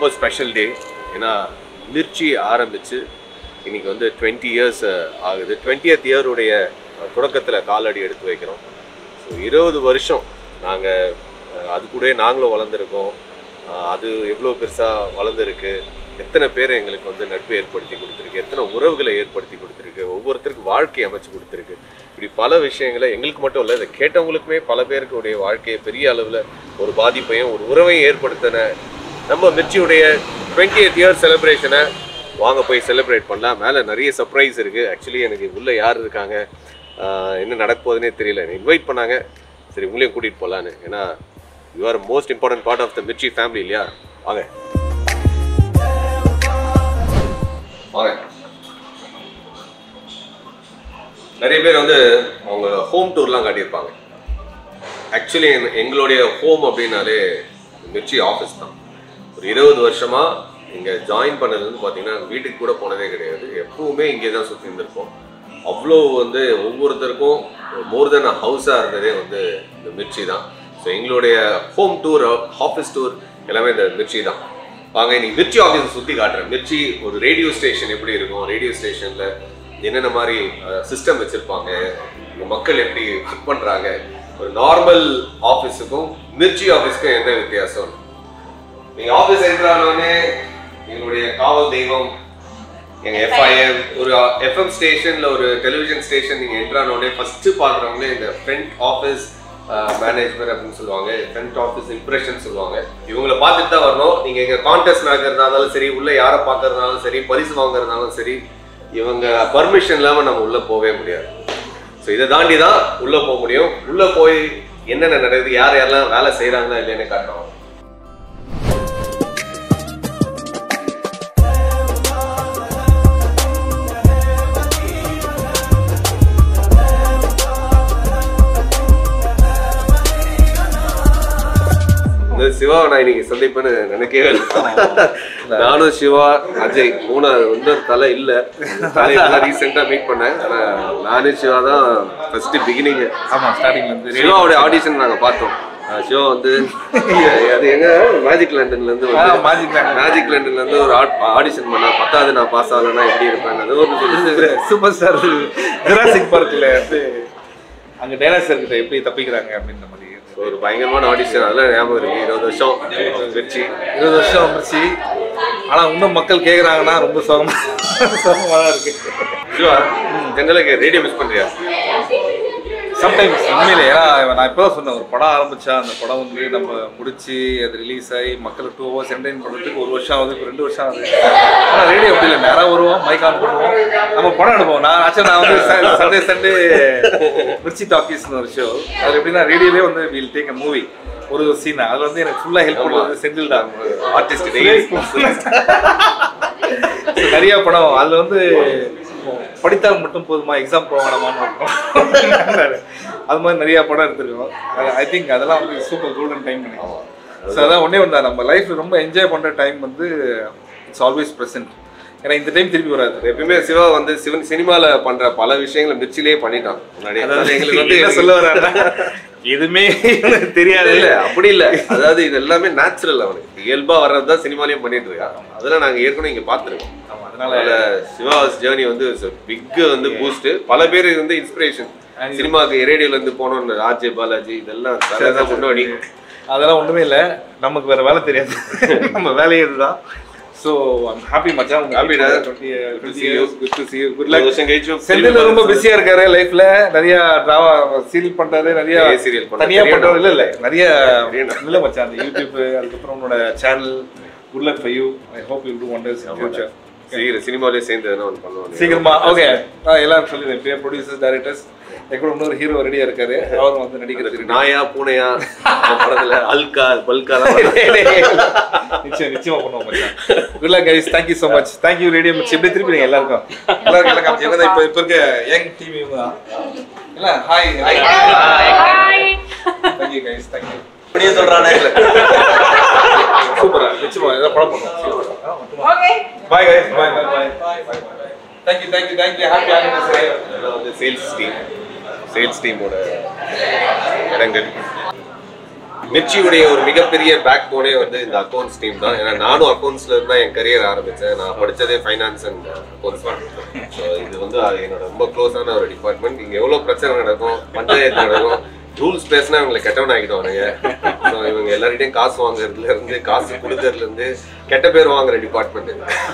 ரொம்ப special day ஏன்னா மிர்ச்சி ஆரம்பித்து இன்னைக்கு வந்து டுவெண்ட்டி இயர்ஸ் ஆகுது டுவெண்ட்டியத் இயருடைய தொடக்கத்தில் காலடி எடுத்து வைக்கிறோம் ஸோ இருபது வருஷம் நாங்கள் அது கூட நாங்களும் வளர்ந்துருக்கோம் அஹ் அது எவ்வளோ பெருசாக வளர்ந்துருக்கு எத்தனை பேர் எங்களுக்கு வந்து நட்பு ஏற்படுத்தி கொடுத்துருக்கு எத்தனை உறவுகளை ஏற்படுத்தி கொடுத்துருக்கு ஒவ்வொருத்தருக்கு வாழ்க்கை அமைச்சு கொடுத்துருக்கு இப்படி பல விஷயங்களை எங்களுக்கு மட்டும் இல்லை இதை கேட்டவங்களுக்குமே பல பேருக்குடைய வாழ்க்கையை பெரிய அளவில் ஒரு பாதிப்பையும் ஒரு உறவையும் ஏற்படுத்தின நம்ம மிர்ச்சியுடைய டுவெண்ட்டி இயர் செலிப்ரேஷனை வாங்க போய் செலிப்ரேட் பண்ணலாம் மேலே நிறைய சர்ப்ரைஸ் இருக்குது ஆக்சுவலி எனக்கு உள்ளே யார் இருக்காங்க ஆஹ் என்ன நடக்க போகுதுன்னே தெரியல என்னை இன்வைட் பண்ணாங்க சரி உங்களையும் கூட்டிகிட்டு போகலான்னு ஏன்னா you are most important part of the Mirchi family இல்லையா வாங்க வாங்க நிறைய பேர் வந்து அவங்க ஹோம் டூர்லாம் காட்டியிருப்பாங்க ஆக்சுவலி எங்களுடைய ஹோம் அப்படின்னாலே மிர்ச்சி ஆஃபீஸ் தான் ஒரு இருபது வருஷமா இங்கே ஜாயின் பண்ணதுலேருந்து பார்த்தீங்கன்னா வீட்டுக்கு கூட போனதே கிடையாது எப்பவுமே இங்கே தான் சுற்றி இருந்திருப்போம் அவ்வளோ வந்து ஒவ்வொருத்தருக்கும் மோர் தென் ஹவுஸாக இருந்ததே வந்து இந்த மிர்ச்சி தான் ஸோ எங்களுடைய ஹோம் டூர் ஆஃபீஸ் டூர் எல்லாமே இந்த மிர்ச்சி தான் வாங்க இன்னைக்கு மிர்ச்சி ஆஃபீஸை சுற்றி காட்டுறேன் மிர்ச்சி ஒரு ரேடியோ ஸ்டேஷன் எப்படி இருக்கும் ரேடியோ ஸ்டேஷனில் என்னென்ன மாதிரி சிஸ்டம் வச்சுருப்பாங்க மக்கள் எப்படி ஒர்க் பண்ணுறாங்க ஒரு நார்மல் ஆஃபீஸுக்கும் மிர்ச்சி ஆஃபீஸ்க்கும் என்ன வித்தியாசம் நீங்க ஆஃபீஸ் என்டர் ஆனோடனே எங்களுடைய காவல் தெய்வம் எங்க எஃப்ஐஎம் ஒரு எஃப்எம் ஸ்டேஷன்ல ஒரு டெலிவிஷன் ஸ்டேஷன் நீங்க என்டர் ஆனோடனே ஃபர்ஸ்ட் பாக்குறவங்க இந்த ஃப்ரண்ட் ஆஃபீஸ் மேனேஜ்மெண்ட் அப்படின்னு சொல்லுவாங்க ஃப்ரண்ட் ஆஃபீஸ் இம்ப்ரெஷன் சொல்லுவாங்க இவங்களை பார்த்துட்டு தான் வரணும் நீங்க எங்க கான்டெஸ்ட் நடக்கிறதாலும் சரி உள்ள யாரை பார்க்கறதுனாலும் சரி பரிசு வாங்குறதுனாலும் சரி இவங்க பர்மிஷன் இல்லாம நம்ம உள்ள போகவே முடியாது ஸோ இதை தாண்டி தான் உள்ள போக முடியும் உள்ள போய் என்னென்ன நடக்குது யார் யாரெல்லாம் வேலை செய்றாங்களா இல்லைன்னு காட்டுறோம் இந்த சிவா நான் இன்னைக்கு சந்திப்பேன்னு நினைக்கவே இல்லை நானும் சிவா அஜய் மூணாவது வந்து தலை இல்ல தலை ரீசெண்டா மீட் பண்ணேன் ஆனா நானும் சிவா தான் ஃபர்ஸ்ட் பிகினிங் ஆமா ஸ்டார்டிங்ல இருந்து சிவாவோட ஆடிஷன் நாங்க பார்த்தோம் அஹ் சிவா வந்து அது எங்க மேஜிக் லண்டன்ல இருந்து ஆ, Magic London. மேஜிக் லண்டன்ல இருந்து ஒரு ஆடிஷன் பண்ணா பத்தாவது நான் பாஸ் ஆகலன்னா எப்படி இருப்பேன் அது ஒரு சொல்லி சூப்பர் ஸ்டார் ஜுராசிக் பார்க்ல வந்து அங்க டைனாசர் கிட்ட எப்படி தப்பிக்கிறாங்க அப்படின்ற மாதிரி ஒரு பயங்கரமான ஆடிஷன் அதெல்லாம் ஞாபகம் இருக்கு இருபது வருஷம் வச்சு இருபது வருஷம் வந்துருச்சு ஆனா இன்னும் மக்கள் கேக்குறாங்கன்னா ரொம்ப சோகமா சோகமா தான் இருக்கு சிவா ஜெனரலுக்கு ரேடியோ மிஸ் பண்றியா சம்டைம்ஸ் உண்மையிலே ஏன்னா நான் இப்போ தான் சொன்னேன் ஒரு படம் ஆரம்பிச்சா அந்த படம் வந்து நம்ம முடிச்சு அது ரிலீஸ் ஆகி மக்களுக்கு டூ ஹவர்ஸ் என்டர்டைன் பண்ணுறதுக்கு ஒரு வருஷம் ஆகுது இப்போ ரெண்டு வருஷம் ஆகுது ஆனால் ரேடியோ அப்படி இல்லை நேராக வருவோம் மைக் ஆன் பண்ணுவோம் நம்ம படம் எடுப்போம் நான் ஆக்சுவலாக நான் வந்து சண்டே சண்டே மிர்ச்சி டாக்கீஸ்னு ஒரு ஷோ அது எப்படின்னா ரேடியோலே வந்து வீல் டேக் அ மூவி ஒரு சீன் அதில் வந்து எனக்கு ஃபுல்லாக ஹெல்ப் பண்ணுறது செந்தில் தான் ஆர்டிஸ்ட் நிறைய படம் அதில் வந்து படித்தால் மட்டும் போதுமா எக்ஸாம் போக வேணாமான்னு இருக்கும் அது மாதிரி நிறைய படம் எடுத்திருக்கோம் ஐ திங்க் அதெல்லாம் வந்து சூப்பர் கோல்டன் டைம் நினைக்கிறோம் ஸோ அதான் ஒன்றே ஒன்று தான் நம்ம லைஃப் ரொம்ப என்ஜாய் பண்ணுற டைம் வந்து இட்ஸ் ஆல்வேஸ் ப்ரெசென்ட் ஏன்னா இந்த டைம் திருப்பி வராது எப்பயுமே சிவா வந்து சிவன் சினிமால பண்ற பல விஷயங்களை மிர்ச்சிலேயே பண்ணிட்டான் முன்னாடி அதாவது எங்களுக்கு வந்து என்ன சொல்ல வர்றாருன்னா, எதுவுமே எனக்கு தெரியாது இல்ல அப்படி இல்ல அதாவது இது எல்லாமே நேச்சுரல் அவனுக்கு இயல்பா வர்றதுதான் சினிமாலையும் பண்ணிட்டு இருக்கான் அதெல்லாம் நாங்க ஏற்கனவே இங்க பாத்துருக்கோம் ஆமா, அதனால அதனால சிவாஸ் ஜேர்னி வந்து பிக் வந்து பூஸ்ட் பல பேர் வந்து இன்ஸ்பிரேஷன் சினிமாக்கு ரேடியோல இருந்து போனோம்னு ராஜே பாலாஜி இதெல்லாம் தரதான் முன்னாடி அதெல்லாம் ஒன்றுமே இல்லை நமக்கு வேற வேலை தெரியாது நம்ம வேலையே இதுதான் ஸோ ஐம் ஹாப்பி மச்சான் உங்க Happy டா. Twenty Good to see you. Good to see good ஒரு லக் வருஷம் கழிச்சும் செந்தில் ரொம்ப பிஸியா இருக்காரு லைஃப்ல நிறைய டிராமா சீரியல் பண்றாரு நிறைய நிறைய serial பண்றாரு. தனியா தெரியும் பண்றாரு இல்ல இல்ல நிறைய தெரியும். இல்ல மச்சான் அந்த யூடியூப் அதுக்கப்புறம் உன்னோட channel good luck for you I hope you do wonders in future சீக்கிரம் சினிமாலே சேர்ந்து எதனா ஒன்று பண்ணுவாங்க சீக்கிரமா ஓகே எல்லாரும் சொல்லிடுறேன் பேர் ப்ரொடியூசர்ஸ் டைரக்டர்ஸ் எங்கூட இன்னொரு ஹீரோ ரெடியா இருக்காரு அவரும் வந்து நடிக்கிறதுக்கு நாயா பூனையா அவன் படத்துல அல்கா பல்கா நிச்சயம் நிச்சயமா பண்ணுவோம் மச்சான் good luck guys thank you so much thank you radio much எப்படி திருப்பி நீங்க எல்லாருக்கும் எல்லாருக்கும் எல்லாம் காமிச்சு இவங்க தான் இப்போ இப்போ இருக்க யங் டீம் இவங்க தான் இல்ல hi hi thank you guys thank you அப்படியே சொல்றானே சூப்பரா நிச்சயமா ஏதாவது படம் பண்ணுவோம் bye guys bye bye bye bye thank you thank you thank you happy anniversary இதெல்லாம் வந்து சேல்ஸ் டீம் சேல்ஸ் டீமோட இடங்கள் மிர்ச்சியுடைய ஒரு மிகப்பெரிய பேக் போனே வந்து இந்த அக்கௌண்ட்ஸ் டீம் தான் ஏன்னா நானும் அக்கௌண்ட்ஸ்ல இருந்தா என் கரியர் ஆரம்பிச்சேன் நான் படிச்சதே ஃபைனான்ஸ் அண்ட் அக்கௌண்ட்ஸ் ஸோ இது வந்து அது என்னோட ரொம்ப க்ளோஸான ஒரு டிபார்ட்மெண்ட் இங்க எவ்வளவு பிரச்சனை நடக்கும் பஞ்சாயத்து நடக்கும் ரூல்ஸ் பேசினா இவங்களை கெட்டவன் ஆகிடுவானுங்க ஸோ இவங்க எல்லார்கிட்டையும் காசு வாங்குறதுல இருந்து காசு கொடுக்கறதுல இருந்து கெட்ட பேர் வாங்குற department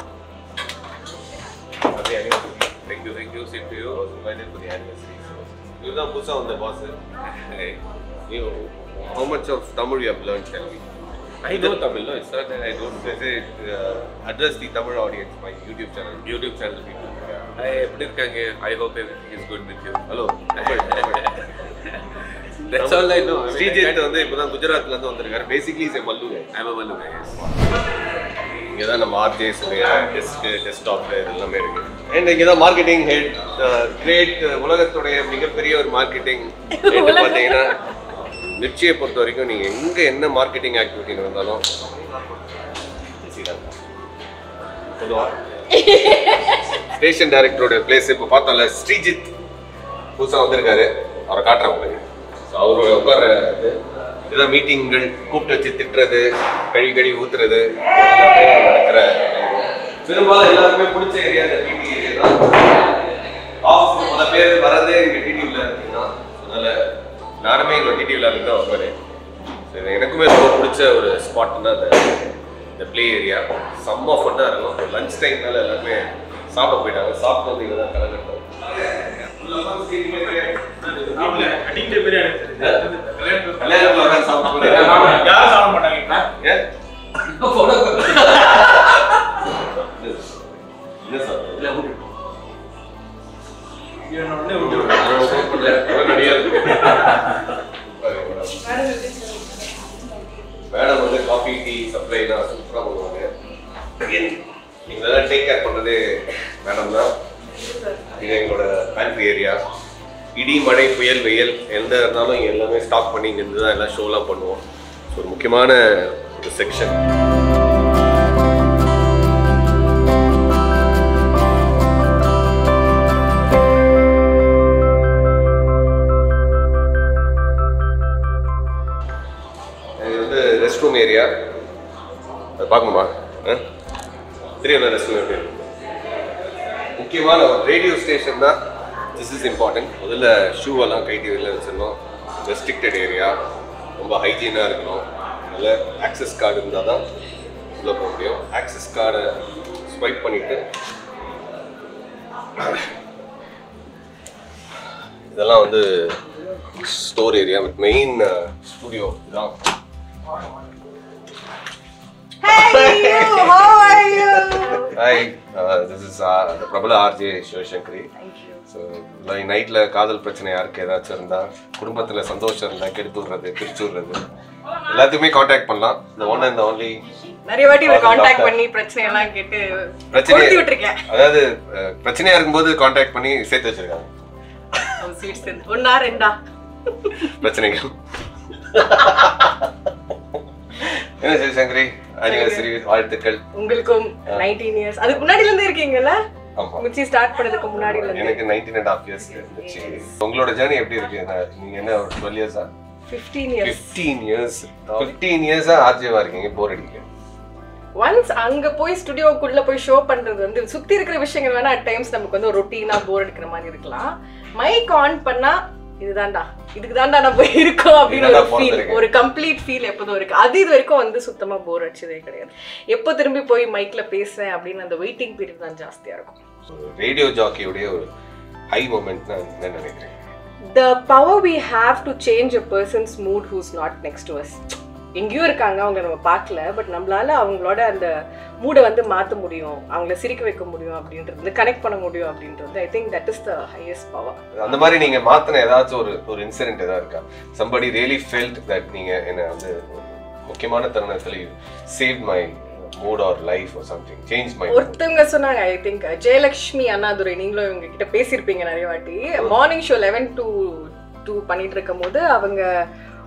thank you thank you same to you was invited for the anniversary இதுதான் புதுசா வந்த boss you how much of Tamil you have learned tell me I know Tamil, no, it's not that I don't Say, say, uh, address the Tamil audience my YouTube channel YouTube channel people. I எப்படி இருக்காங்க I hope everything is good with you. hello That's all I know. I mean, I Sreejith can't- வந்து இப்பதான் குஜராத்ல இருந்து வந்திருக்காரு basically is மல்லு I'm a Mallu guy, yes. இங்க தான் நம்ம ஆர்ஜேஸ் டெஸ்க் டெஸ்க்டாப் இது எல்லாமே இருக்கு அண்ட் இங்க தான் மார்க்கெட்டிங் ஹெட் கிரேட் உலகத்துடைய மிகப்பெரிய ஒரு மார்க்கெட்டிங் ஹெட் பாத்தீங்கன்னா மிர்ச்சியை பொறுத்த வரைக்கும் நீங்க எங்க என்ன மார்க்கெட்டிங் ஆக்டிவிட்டி இருந்தாலும் ஸ்டேஷன் டைரக்டரோட பிளேஸ் இப்போ பார்த்தோம்ல ஸ்ரீஜித் புதுசா வந்திருக்காரு அவரை காட்டுறேன் உங்களுக்கு So, அவரோட உட்கார இதுதான் மீட்டிங்கள் கூப்பிட்டு வச்சு திட்டுறது கழுவி கழுவி ஊத்துறது எல்லாமே நடக்கிற பெரும்பாலும் எல்லாருமே பிடிச்ச ஏரியா இந்த டிடி ஏரியா தான் ஆஃபீஸ் பல பேர் வரதே இங்க டிடிவில இருக்குன்னா அதனால நானுமே இங்க டிடிவில இருந்து தான் வருவேன் So, இது எனக்குமே ரொம்ப பிடிச்ச ஒரு ஸ்பாட்னா இந்த இந்த ப்ளே ஏரியா செம்ம ஃபன்னாக இருக்கும் லஞ்ச் டைம்னால எல்லாருமே சாப்பிட போயிட்டாங்க சாப்பிட்டு வந்து இங்கே தான் கலந்துட்டோம் கல்யாணத்துல உட்கார்ந்து சாப்பிட்டு போயிட்டாங்க. யாரும் சாப்பிட மாட்டாங்க ஏன்? என்ன சாப்பிடுறது? உடனே விட்டு விடுறேன். அவ்வளவு நடிகா இருக்கு. மேடம் வந்து காஃபி டீ சப்ளைலாம் சூப்பராக பண்ணுவாங்க நீங்களெல்லாம் டேக் கேர் பண்ணுறதே மேடம் தான் இது எங்களோட பேண்ட்ரி ஏரியா இடி மழை புயல் வெயில் எந்த இருந்தாலும் இங்க எல்லாமே ஸ்டாக் பண்ணி இங்க இருந்து தான் எல்லாம் ஷோலாம் பண்ணுவோம் ஸோ ஒரு முக்கியமான ஒரு செக்ஷன் இது வந்து ரெஸ்ட் ரூம் ஏரியா அது பார்க்கணுமா ஆ? தெரியும் ரெஸ்ட் ரூம் எப்படி இருக்கு. முக்கியமான ஒரு ரேடியோ ஸ்டேஷன் தான் திஸ் இஸ் இம்பார்ட்டன்ட் முதல்ல ஷூ எல்லாம் கைட்டி வெளில வச்சிடணும் ரெஸ்ட்ரிக்டட் ஏரியா ரொம்ப ஹைஜீனாக இருக்கணும் அதில் ஆக்சஸ் கார்டு இருந்தால் தான் உள்ளே போக முடியும் ஆக்சஸ் கார்டை ஸ்வைப் பண்ணிவிட்டு இதெல்லாம் வந்து ஸ்டோர் ஏரியா மெயின் ஸ்டுடியோ இதுதான் Hey, you! How are you? Hi this is பிரபல ஆர்ஜே சிவசங்கரி ஸோ நைட்டில் காதல் பிரச்சனை யாருக்கு ஏதாச்சும் இருந்தால் குடும்பத்தில் சந்தோஷம் இருந்தால் கெடுத்து விடுறது பிரிச்சு விடுறது எல்லாத்துக்குமே காண்டாக்ட் பண்ணலாம் இந்த ஒன் அண்ட் ஒன்லி நிறைய வாட்டி இவரை காண்டாக்ட் பண்ணி பிரச்சனை எல்லாம் கேட்டு பிரச்சனை கொடுத்து விட்டுருக்கேன் அதாவது அஹ், பிரச்சனையா இருக்கும்போது காண்டாக்ட் பண்ணி சேர்த்து வச்சிருக்காங்க அவன் சீட்ஸ் இருந்து ஒன்னா ரெண்டா பிரச்சனைகள் என்ன சிவசங்கரி அனிவர்சரி வாழ்த்துக்கள் உங்களுக்கும் நைன்டீன் இயர்ஸ் அதுக்கு முன்னாடில இருந்து இருக்கீங்கல்ல ஆமா மிச்சி ஸ்டார்ட் பண்ணதுக்கு முன்னாடில இருந்து எனக்கு நைன்டீன் அண்ட் ஹாஃப் இயர்ஸ் இருந்துச்சு உங்களோட ஜேர்னி எப்படி இருக்கு நான் நீங்க என்ன ஒரு டுவெல் இயர்ஸா fifteen years fifteen years fifteen இயர்ஸா ஆர்ஜேவா இருக்கீங்க போர் அடிக்க ஒன்ஸ் அங்க போய் ஸ்டுடியோக்குள்ள போய் ஷோ பண்றது வந்து சுத்தி இருக்கிற விஷயங்கள் வேணா அட் டைம்ஸ் நமக்கு வந்து ரொட்டீனா போர் அடிக்கிற மாதிரி இருக்கலாம் மைக் ஆன் பண்ணா இதுதான்டா இதுக்கு தான்டா நம்ம இருக்கோம் அப்படின்னு ஒரு இதுதான் ஃபீல் பிறந்திருக்கேன். ஒரு கம்ப்ளீட் ஃபீல் எப்போதும் இருக்கு அது இது வரைக்கும் வந்து சுத்தமா போர் அடிச்சதே கிடையாது எப்போ திரும்பி போய் மைக்ல பேசுறேன் அப்படின்னு அந்த வெயிட்டிங் பீரியட் தான் ஜாஸ்தியா இருக்கும் ரேடியோ ஜாக்கியுடைய ஒரு ஹை மூமெண்ட் நான் என்ன நினைக்கிறேன் the power we have to change a person's mood who's not next to us எங்கேயோ இருக்காங்க அவங்க நம்ம பார்க்கல பட் நம்மளால அவங்களோட அந்த மூடை வந்து மாற்ற முடியும் அவங்கள சிரிக்க வைக்க முடியும் அப்படின்றது கனெக்ட் பண்ண முடியும் அப்படின்றது I think that is the highest power அந்த மாதிரி நீங்க மாத்தின ஏதாச்சும் ஒரு ஒரு இன்சிடென்ட் ஏதாவது இருக்கா சம்படி ரியலி ஃபெல்ட் தட் நீங்க என்ன வந்து ஒரு முக்கியமான தருணத்துல save my mood or life or something change my ஒருத்தவங்க சொன்னாங்க ஐ திங்க் ஜெயலக்ஷ்மி அண்ணாதுரை நீங்களும் இவங்க கிட்ட பேசியிருப்பீங்க நிறைய வாட்டி morning show eleven to two பண்ணிட்டு இருக்கும் போது அவங்க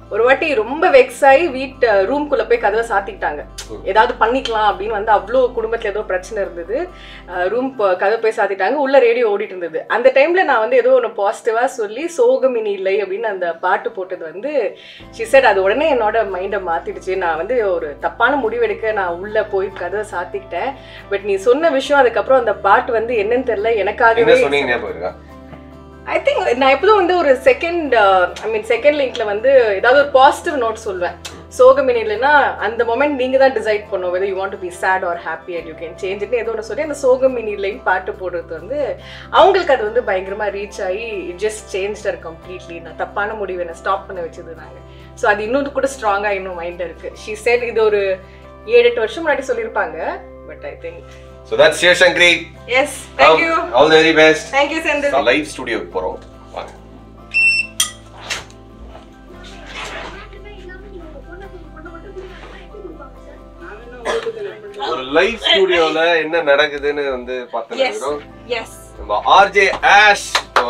ஒரு வாட்டி ரொம்ப வெக்ஸ் ஆகி வீட்டு ரூம்குள்ள போய் கதவை சாத்திக்கிட்டாங்க ஏதாவது பண்ணிக்கலாம் அப்படின்னு வந்து அவ்வளோ குடும்பத்துல ஏதோ பிரச்சனை இருந்தது ரூம் கதவை போய் சாத்திட்டாங்க உள்ள ரேடியோ ஓடிட்டு இருந்தது அந்த டைம்ல நான் வந்து ஏதோ ஒன்று பாசிட்டிவா சொல்லி சோகமினி இல்லை அப்படின்னு அந்த பாட்டு போட்டது வந்து she said அது உடனே என்னோட மைண்டை மாத்திடுச்சு நான் வந்து ஒரு தப்பான முடிவெடுக்க நான் உள்ள போய் கதவை சாத்திக்கிட்டேன் பட் நீ சொன்ன விஷயம் அதுக்கப்புறம் அந்த பாட்டு வந்து என்னன்னு தெரியல என்ன எனக்காகவே சொன்னீங்க ஞாபகம் இருக்கா ஐ திங்க் நான் எப்போதும் வந்து ஒரு செகண்ட் ஐ மீன் செகண்ட் லிங்க்ல வந்து ஏதாவது ஒரு பாசிட்டிவ் நோட் சொல்லுவேன் சோகமின் இல்லைன்னா அந்த மொமெண்ட் நீங்க தான் டிசைட் பண்ணும் whether you want to be sad or happy and you can change ஏதோ ஒன்று சொல்லி அந்த சோகமின் இல்லைன்னு பாட்டு போடுறது வந்து அவங்களுக்கு அது வந்து பயங்கரமா ரீச் ஆகி it just change or completely நான் தப்பான முடிவை என்ன ஸ்டாப் பண்ண வச்சது நாங்க ஸோ அது இன்னும் கூட ஸ்ட்ராங்கா இன்னும் மைண்ட் இருக்கு ஷீ செட் இது ஒரு ஏழு எட்டு வருஷம் முன்னாடி சொல்லியிருப்பாங்க but I think so that's Sivasankari yes thank you all the very best thank you Senthil live ஸ்டுடியோக்கு போறோம் வாங்க ஒரு லைவ் ஸ்டுடியோல என்ன நடக்குதுன்னு வந்து பார்த்துருக்கோம் எஸ் நம்ம ஆர்ஜே ஆஷ்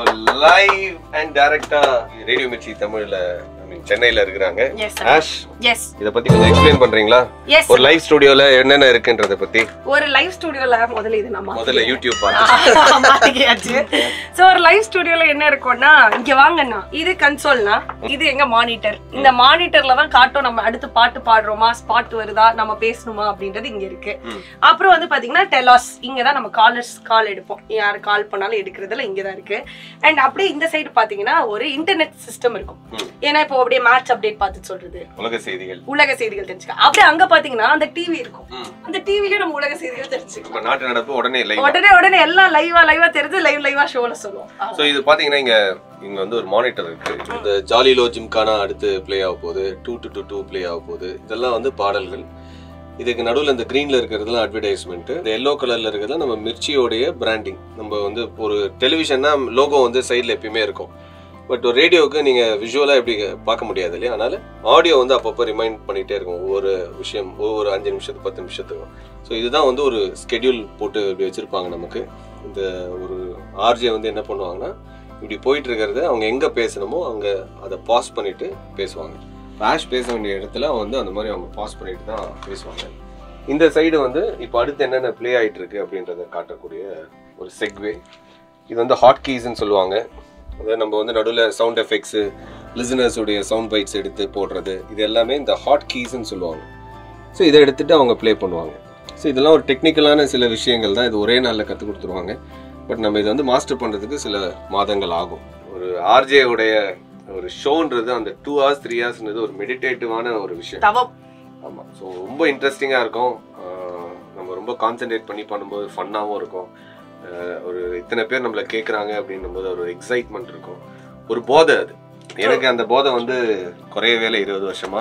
லைவ் அண்ட் டைரக்டா ரேடியோ மிர்ச்சி தமிழ்ல ஐ மீன் சென்னையில இருக்கிறாங்க எஸ் ஆஷ் எஸ் இத பத்தி கொஞ்சம் எக்ஸ்பிளைன் பண்றீங்களா எஸ் ஒரு லைவ் ஸ்டுடியோல என்னென்ன இருக்குன்றத பத்தி ஒரு லைவ் ஸ்டுடியோல முதல்ல இது நம்ம முதல்ல யூடியூப் பார்த்து மாத்திக்கியாச்சு சோ ஒரு லைவ் ஸ்டுடியோல என்ன இருக்கும்னா இங்க வாங்கண்ணா இது கன்சோல்னா இது எங்க மானிட்டர் இந்த மானிட்டர்ல தான் காட்டும் நம்ம அடுத்து பாட்டு பாடுறோமா ஸ்பாட் வருதா நம்ம பேசணுமா அப்படின்றது இங்க இருக்கு அப்புறம் வந்து பாத்தீங்கன்னா டெலாஸ் இங்க தான் நம்ம காலர்ஸ் கால் எடுப்போம் யார் கால் பண்ணாலும் எடுக்கிறதுல இங்க தான் இருக்கு அண்ட் அப்படியே இந்த சைடு பாத்தீங்கன்னா ஒரு இன்டர்நெட் சிஸ்டம் இருக்கும் ஏன்னா இப்போ அப்படியே மேட்ச் அப்டேட் பார்த்து சொல்றது உலக செய்திகள் உலக செய்திகள் தெரிஞ்சுக்க அப்படியே அங்க பாத்தீங்கன்னா அந்த டிவி இருக்கும் அந்த டிவிலயும் நம்ம உலக செய்திகள் தெரிஞ்சுக்கலாம் நம்ம நாட்டு நடப்பு உடனே லைவ் உடனே உடனே எல்லாம் லைவா லைவா தெரிஞ்சு லைவ் லைவா ஷோல சொல்லுவோம் ஸோ இது பாத்தீங்கன்னா இங்க இங்க வந்து ஒரு மானிட்டர் இருக்கு இந்த ஜாலிலோ ஜிம்கானா அடுத்து ப்ளே ஆக போகுது டூ டு டூ டூ ப்ளே ஆக போகுது இதெல்லாம் வந்து பாடல்கள் இதுக்கு நடுவில் இந்த க்ரீனில் இருக்கிறதுலாம் அட்வர்டைஸ்மெண்ட் இந்த எல்லோ கலரில் இருக்கிறதுலாம் நம்ம மிர்ச்சியோடைய பிராண்டிங் நம்ம வந்து ஒரு டெலிவிஷன்னா லோகோ வந்து சைடில் எப்பயுமே இருக்கும் பட் ஒரு ரேடியோவுக்கு நீங்கள் விஷுவலாக எப்படி பார்க்க முடியாது இல்லையா அதனால ஆடியோ வந்து அப்பப்போ ரிமைண்ட் பண்ணிகிட்டே இருக்கும் ஒவ்வொரு விஷயம் ஒவ்வொரு அஞ்சு நிமிஷத்துக்கு பத்து நிமிஷத்துக்கும் ஸோ இதுதான் வந்து ஒரு ஸ்கெடியூல் போட்டு இப்படி வச்சுருப்பாங்க நமக்கு இந்த ஒரு ஆர்ஜே வந்து என்ன பண்ணுவாங்கன்னா இப்படி போயிட்டு இருக்கிறத அவங்க எங்கே பேசணுமோ அங்கே அதை பாஸ் பண்ணிட்டு பேசுவாங்க ராஷ் பேச வேண்டிய இடத்துல வந்து அந்த மாதிரி அவங்க பாஸ் பண்ணிட்டு தான் பேசுவாங்க இந்த சைடு வந்து இப்போ அடுத்து என்னென்ன ப்ளே ஆயிட்டு இருக்கு அப்படின்றத காட்டக்கூடிய ஒரு செக்வே இது வந்து ஹாட் கீஸ்ன்னு சொல்லுவாங்க அதாவது நம்ம வந்து நடுவில் சவுண்ட் எஃபெக்ட்ஸு லிசனர்ஸ் உடைய சவுண்ட் பைட்ஸ் எடுத்து போடுறது இது எல்லாமே இந்த ஹாட் கீஸ்ன்னு சொல்லுவாங்க ஸோ இதை எடுத்துட்டு அவங்க ப்ளே பண்ணுவாங்க ஸோ இதெல்லாம் ஒரு டெக்னிக்கலான சில விஷயங்கள் தான் இது ஒரே நாளில் கற்றுக் கொடுத்துருவாங்க பட் நம்ம இதை வந்து மாஸ்டர் பண்ணுறதுக்கு சில மாதங்கள் ஆகும் ஒரு ஆர்ஜே உடைய ஒரு ஷோன்றது அந்த டூ ஹவர்ஸ் த்ரீ ஹவர்ஸ்ன்றது ஒரு மெடிடேட்டிவான ஒரு விஷயம் தவம் ஆமாம் ஸோ ரொம்ப இன்ட்ரெஸ்டிங்காக இருக்கும் ஆஹ் நம்ம ரொம்ப கான்சென்ட்ரேட் பண்ணி பண்ணும்போது ஃபன்னாகவும் இருக்கும் ஆஹ் ஒரு இத்தனை பேர் நம்மளை கேட்குறாங்க அப்படின்னும் போது ஒரு எக்ஸைட்மெண்ட் இருக்கும் ஒரு போதை அது எனக்கு அந்த போதை வந்து குறையவே இல்லை இருபது வருஷமா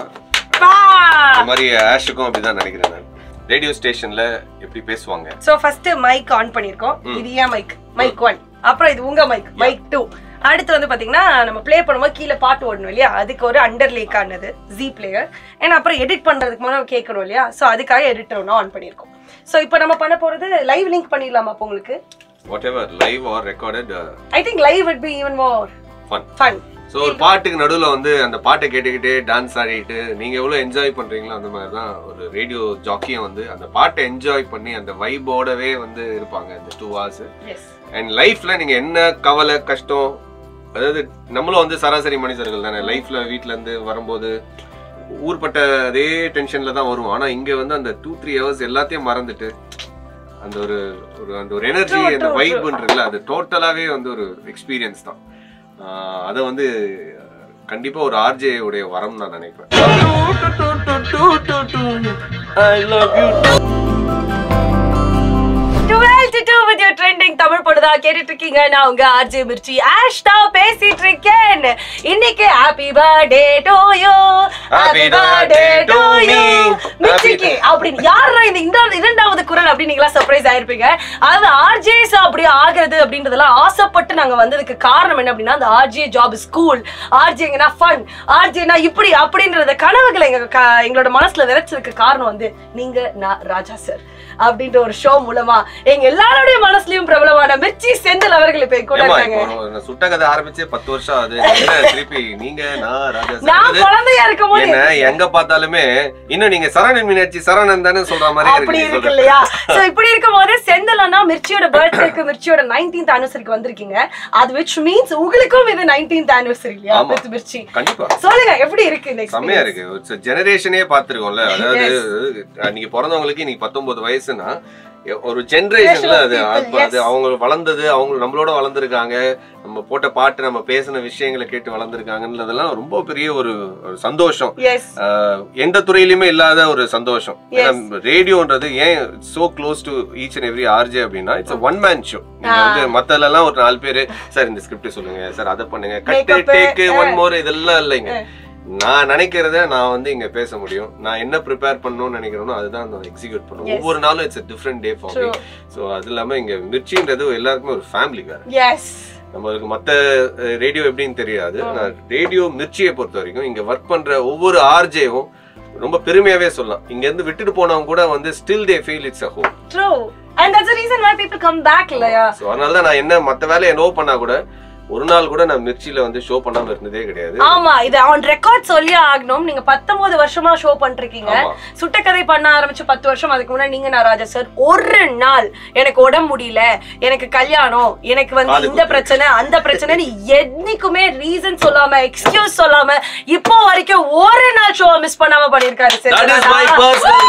இந்த மாதிரி ஆஷுக்கும் அப்படிதான் நினைக்கிறேன் நான் ரேடியோ ஸ்டேஷன்ல எப்படி பேசுவாங்க சோ ஃபர்ஸ்ட் மைக் ஆன் பண்ணிருக்கோம் இது ஏன் மைக் மைக் ஒன் அப்புறம் இது உங்க மைக் மைக் டூ அடுத்து வந்து பாத்தீங்கன்னா நம்ம ப்ளே பண்ணும்போது கீழே பாட்டு ஓடணும் இல்லையா அதுக்கு ஒரு அண்டர் லேக்கானது ஜி பிளேயர் ஏன்னா அப்புறம் எடிட் பண்றதுக்கு முன்னாடி கேட்கணும் இல்லையா சோ அதுக்காக எடிட்டர் ஒன்று ஆன் பண்ணியிருக்கோம் சோ இப்போ நம்ம பண்ண போறது லைவ் லிங்க் பண்ணிடலாமா அப்போ உங்களுக்கு whatever live or recorded I think live would be even more fun fun so ஒரு பாட்டுக்கு நடுவில் வந்து அந்த பாட்டை கேட்டுக்கிட்டே டான்ஸ் ஆடிட்டு நீங்கள் எவ்வளோ என்ஜாய் பண்ணுறீங்களோ அந்த மாதிரி தான் ஒரு ரேடியோ ஜாக்கியும் வந்து அந்த பாட்டை என்ஜாய் பண்ணி அந்த வைபோடவே வந்து இருப்பாங்க இந்த டூ ஹவர்ஸ் எஸ் அண்ட் லைஃப்பில் நீங்கள் என்ன கவலை கஷ்டம் அதாவது நம்மளும் வந்து சராசரி மனிதர்கள் தானே லைஃப்பில் வீட்டிலேருந்து வரும்போது ஊர்பட்ட அதே டென்ஷனில் தான் வருவோம் ஆனால் இங்கே வந்து அந்த டூ த்ரீ ஹவர்ஸ் எல்லாத்தையும் மறந்துட்டு அந்த ஒரு ஒரு அந்த ஒரு எனர்ஜி True, அந்த true, வைப்ன்றதுல அது டோட்டலாகவே வந்து ஒரு எக்ஸ்பீரியன்ஸ் தான் ஆஹ் அதை வந்து கண்டிப்பா ஒரு ஆர்ஜே உடைய வரம் நான் நினைப்பேன் twelve to two with your trending Tamil பொழுதா கேட்டுட்டு இருக்கீங்க நான் உங்க ஆர்ஜே மிர்ச்சி ஆஷ் தான் பேசிட்டு இருக்கேன் இன்னைக்கு happy birthday to you Happy birthday to me. மிர்ச்சிக்கு அப்படின்னு யாரா இந்த இந்த இரண்டாவது குரல் அப்படின்னு நீங்களா சர்ப்ரைஸ் ஆயிருப்பீங்க அதாவது ஆர்ஜேஸ் அப்படி ஆகிறது அப்படின்றதெல்லாம் ஆசைப்பட்டு நாங்க வந்ததுக்கு காரணம் என்ன அப்படின்னா அந்த ஆர்ஜே ஜாப் ஸ்கூல் ஆர்ஜேங்கன்னா ஃபன் ஆர்ஜேனா இப்படி அப்படின்றத கனவுகளை எங்க க- எங்களோட மனசுல விதைச்சதுக்கு காரணம் வந்து நீங்க நான் ராஜா சார் அப்படின்ற ஒரு ஷோ மூலமா எங்க எல்லா எல்லாருடைய மனசுலயும் பிரபலமான மிர்ச்சி செந்தில் அவர்கள் இப்ப கூட ஏமா இருக்காங்க இப்போ நான் சுட்ட கதை ஆரம்பிச்சு பத்து வருஷம் ஆகுது என்ன திருப்பி நீங்க நான் ராஜா சார் நான் அது குழந்தையா இருக்கும் போது என்ன எங்க பார்த்தாலுமே இன்னும் நீங்க சரவணன் மீனாட்சி சரவணன் தானே சொல்ற மாதிரி அப்படி இருக்கு நீ இருக்கு சொல்றது. இல்லையா சோ இப்படி இருக்கும்போது செந்தில் அண்ணா மிர்ச்சியோட பர்த்டேக்கு மிர்ச்சியோட நைன்டீன்த் ஆனிவர்சரிக்கு வந்திருக்கீங்க அது விச் மீன்ஸ் உங்களுக்கும் இது நைன்டீன்த் ஆனிவர்சரி இல்லையா ஆமா. with மிர்ச்சி கண்டிப்பா சொல்லுங்க எப்படி இருக்கு இந்த செம்மையா experience? இருக்கு ஜெனரேஷனே பாத்துருக்கோம்ல அதாவது நீங்க பிறந்தவங்களுக்கு நீங்க பத்தொன்பது வயசுனா எ- ஒரு ஜெனரேஷன்ல அது Generation of அப்ப people, அது yes. அவங்க வளர்ந்தது அவங்க நம்மளோட வளர்ந்துருக்காங்க நம்ம போட்ட பாட்டு நம்ம பேசின விஷயங்களை கேட்டு வளர்ந்துருக்காங்கன்றதெல்லாம் ரொம்ப பெரிய ஒரு ஒரு சந்தோஷம் Yes. ஆஹ் எந்த துறையிலுமே இல்லாத ஒரு சந்தோஷம் ரேடியோன்றது ஏன் so close to each and every RJ அப்படின்னா இட்ஸ் ஒன் மேன் ஷோ நீங்க வந்து மத்ததுல எல்லாம் ஒரு நாலு பேரு சார் இந்த ஸ்கிரிப்ட் சொல்லுங்க சார் அதை பண்ணுங்க கட்டு Makeup, டேக்கு ஆ. ஒன் மோர் இதெல்லாம் இல்லைங்க நான் நினைக்கிறத நான் வந்து இங்க பேச முடியும் நான் என்ன ப்ரிப்பேர் பண்ணணும்னு நினைக்கிறேனோ அதுதான் நான் எக்ஸிக்யூட் பண்ணுவேன் Yes. ஒவ்வொரு நாளும் it's different day for me True. So அது இல்லாம இங்க மிர்ச்சின்றது எல்லாருக்குமே ஒரு ஃபேமிலி வேற Yes. நம்மளுக்கு மத்த ரேடியோ எப்படின்னு தெரியாது நான் ரேடியோ மிர்ச்சியை பொறுத்த வரைக்கும் இங்க ஒர்க் பண்ற ஒவ்வொரு ஆர்ஜேவும் ரொம்ப பெருமையாவே சொல்லலாம் இங்க இருந்து விட்டுட்டு போனவங்க கூட வந்து still they feel it's a home True. And that's the reason why people come back இல்லையா ஸோ அதனால தான் நான் என்ன மத்த வேலையை நோ பண்ணா கூட ஒரு நாள் கூட நான் மிர்ச்சியில வந்து ஷோ பண்ணாம இருந்ததே கிடையாது ஆமா இது ஆன் ரெக்கார்ட் சொல்லி ஆகணும் நீங்க பத்தொன்பது வருஷமா ஷோ பண்றீங்க ஆமா. சுட்டக்கதை பண்ண ஆரம்பிச்சு பத்து வருஷம் அதுக்கு முன்னாடி நீங்க நான் ராஜா சார் ஒரு நாள் எனக்கு உடம்பு முடியல எனக்கு கல்யாணம் எனக்கு வந்து காது இந்த குத்து. பிரச்சனை அந்த பிரச்சனைன்னு என்னைக்குமே ரீசன் சொல்லாம எக்ஸ்கியூஸ் சொல்லாம இப்போ வரைக்கும் ஒரு நாள் ஷோ மிஸ் பண்ணாம பண்ணிருக்காரு That is my personal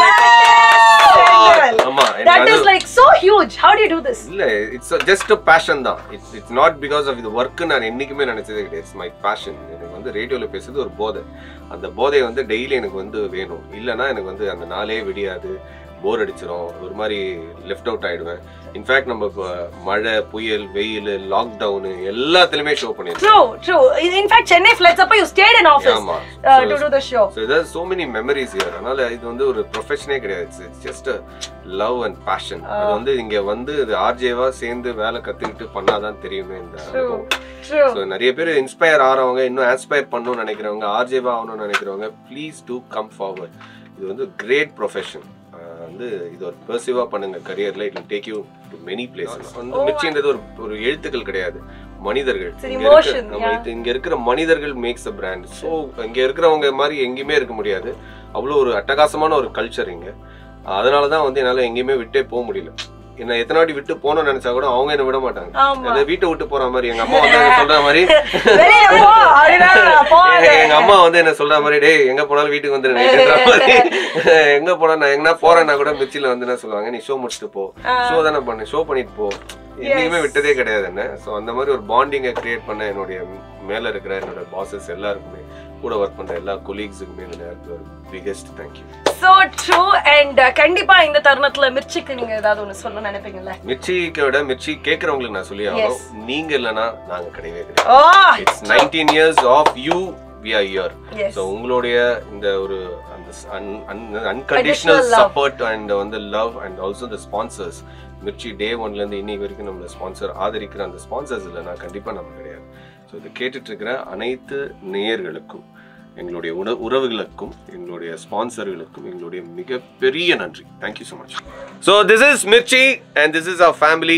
record. ஆமா எனக்கு தட் அது is like so huge how to do this இல்ல இட்ஸ் ஜஸ்ட் பேஷன் தான் it's it's not because of இது ஒர்க் நான் என்னைக்குமே நினைச்சதே கிடையாது இட்ஸ் மை பேஷன் எனக்கு வந்து ரேடியோல பேசுறது ஒரு போதை அந்த போதை வந்து டெய்லி எனக்கு வந்து வேணும் இல்லைன்னா எனக்கு வந்து அந்த நாளே விடியாது போர் அடிச்சிரும் ஒரு மாதிரி லெஃப்ட் அவுட் ஆயிடுவேன் இன்ஃபேக்ட் நம்ம இப்ப மழை புயல் வெயில் லாக்டவுன் எல்லாத்துலயுமே ஷோ பண்ணிருக்கோம் true true in fact Chennai flights அப்ப யூ ஸ்டேட் இன் ஆஃபீஸ் ஆமா to to the show so இதாவது சோ மெனி மெமரிஸ் இயர் அதனால இது வந்து ஒரு ப்ரொஃபஷனே கிடையாது it's just love and passion அது வந்து இங்க வந்து இது ஆர்ஜேவா சேர்ந்து வேலை கத்துக்கிட்டு பண்ணாதான் தெரியுமே இந்த அனுபவம் ட்ரூ ஸோ நிறைய பேர் இன்ஸ்பயர் ஆகிறவங்க இன்னும் ஆன்ஸ்பயர் பண்ணணும்னு நினைக்கிறவங்க ஆர்ஜேவா ஆகணும்னு நினைக்கிறவங்க ப்ளீஸ் டூ கம் ஃபார்வர்ட் இது வந்து கிரேட் ப்ரொஃபஷன் வந்து இது ஒரு பர்சிவா பண்ணுங்க கரியர்ல it take you to many places வந்து மிர்ச்சின்றது ஒரு ஒரு எழுத்துக்கள் கிடையாது மனிதர்கள் It's an இங்க இருக்க- emotion, நம்ம yeah. இது- இங்க இருக்கிற மனிதர்கள் மேக்ஸ் அ பிராண்ட் ஸோ இங்க இருக்கிறவங்க மாதிரி எங்கேயுமே இருக்க முடியாது அவ்வளோ ஒரு அட்டகாசமான ஒரு கல்ச்சர் இங்க அதனால தான் வந்து என்னால எங்கேயுமே விட்டே போக முடியல என்ன எத்தனை வாட்டி விட்டு போகணும்னு நினைச்சா கூட அவங்க என்ன விட மாட்டாங்க ஆமா. அதை வீட்டை விட்டு போற மாதிரி எங்க அம்மா வந்து எனக்கு சொல்ற மாதிரி வெளிய போ அப்படினா போகாத எங்க- எங்க அம்மா வந்து என்ன சொல்ற மாதிரி டேய் எங்க போனாலும் வீட்டுக்கு வந்துரு நைட்டுன்ற மாதிரி எங்க போனா நான் எங்கன்னா போறேன்னா கூட மிச்சில வந்து என்ன சொல்லுவாங்க நீ ஷோ முடிச்சுட்டு போ ஷோ தானே பண்ணு ஷோ பண்ணிட்டு போ என்னைக்குமே விட்டதே கிடையாது என்ன சோ அந்த மாதிரி ஒரு பாண்டிங்கை கிரியேட் பண்ண என்னுடைய மேல இருக்கிற என்னோட பாசஸ் எல்லாருக்குமே கூட ஒர்க் பண்ற எல்லா கொலீக்ஸுக்குமே இந்த நேரத்துல ஒரு biggest thank you so true and கண்டிப்பா இந்த தருணத்துல மிர்ச்சிக்கு நீங்க ஏதாவது ஒண்ணு சொல்லணும்னு நினைப்பீங்கல்ல மிர்ச்சிக்கு விட மிர்ச்சி கேட்கறவங்களுக்கு நான் சொல்லி ஆகணும் நீங்க இல்லைன்னா நாங்க கிடையவே கிடையாது oh it's nineteen years of you we are year Yes. So உங்களுடைய இந்த ஒரு அந்த Additional unconditional love. Support and வந்து love and also the sponsors Mirchi day ஒன்ல இருந்து இன்னைக்கு வரைக்கும் நம்மள ஸ்பான்சர் ஆதரிக்கிற அந்த ஸ்பான்சர்ஸ் இல்லைன்னா கண்டிப்பா நம்ம கிடையாது ஸோ இதை கேட்டுட்டு இருக்கிற அனைத்து நேயர்களுக்கும் எங்களுடைய உண உறவுகளுக்கும் எங்களுடைய ஸ்பான்சர்களுக்கும் எங்களுடைய மிகப்பெரிய நன்றி thank you so much so this is Mirchi and this is our family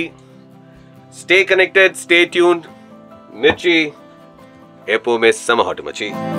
stay connected stay tuned Mirchi எப்போவுமே செம ஹாட்டு மச்சி